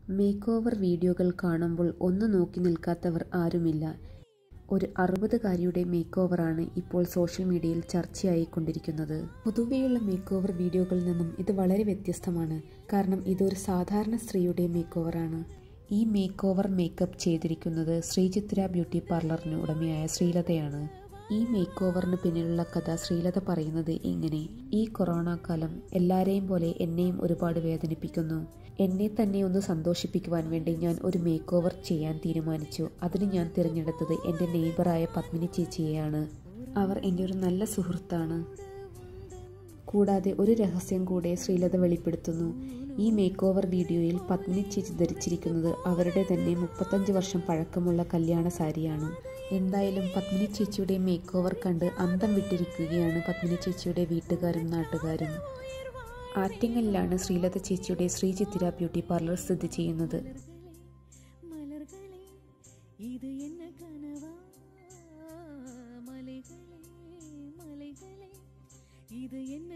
make over വീഡിയോകൾ കാണുമ്പോൾ ഒന്ന് നോക്കി നിൽക്കാത്തവർ ആരുമില്ല ഒരു അറുപതുകാരിയുടെ മേക്ക് ഓവറാണ് ഇപ്പോൾ സോഷ്യൽ മീഡിയയിൽ ചർച്ചയായിക്കൊണ്ടിരിക്കുന്നത് പൊതുവെയുള്ള മേക്ക് ഓവർ വീഡിയോകളിൽ നിന്നും ഇത് വളരെ വ്യത്യസ്തമാണ് കാരണം ഇതൊരു സാധാരണ സ്ത്രീയുടെ മേക്ക് ഓവറാണ് ഈ മേക്ക് ഓവർ മേക്കപ്പ് ചെയ്തിരിക്കുന്നത് ശ്രീചിത്ര ബ്യൂട്ടി പാർലറിന് ഉടമയായ ശ്രീലതയാണ് ഈ മേക്ക് ഓവറിന് പിന്നിലുള്ള കഥ ശ്രീലത പറയുന്നത് ഇങ്ങനെ ഈ കൊറോണ കാലം എല്ലാരെയും പോലെ എന്നെയും ഒരുപാട് വേദനിപ്പിക്കുന്നു എന്നെ തന്നെ ഒന്ന് സന്തോഷിപ്പിക്കുവാൻ വേണ്ടി ഞാൻ ഒരു മേക്ക് ഓവർ ചെയ്യാൻ തീരുമാനിച്ചു അതിന് ഞാൻ തിരഞ്ഞെടുത്തത് എൻ്റെ നെയ്ബറായ പത്മിനി ചേച്ചിയെയാണ് അവർ എൻ്റെ ഒരു നല്ല സുഹൃത്താണ് കൂടാതെ ഒരു രഹസ്യം കൂടെ ശ്രീലത വെളിപ്പെടുത്തുന്നു ഈ മേക്ക് ഓവർ വീഡിയോയിൽ പത്മിനി ചേച്ചി ധരിച്ചിരിക്കുന്നത് അവരുടെ തന്നെ മുപ്പത്തഞ്ച് വർഷം പഴക്കമുള്ള കല്യാണ സാരിയാണ് എന്തായാലും പത്മിനി ചേച്ചിയുടെ മേക്ക് ഓവർ കണ്ട് അന്തം വിട്ടിരിക്കുകയാണ് പത്മിനി ചേച്ചിയുടെ വീട്ടുകാരും നാട്ടുകാരും ആറ്റിങ്ങലിലാണ് ശ്രീലത ചേച്ചിയുടെ ശ്രീചിത്തിര ബ്യൂട്ടി പാർലർ സ്ഥിതി ചെയ്യുന്നത് மலர்களே இது என்ன கனவா மலைகளே மலைகளே இது என்ன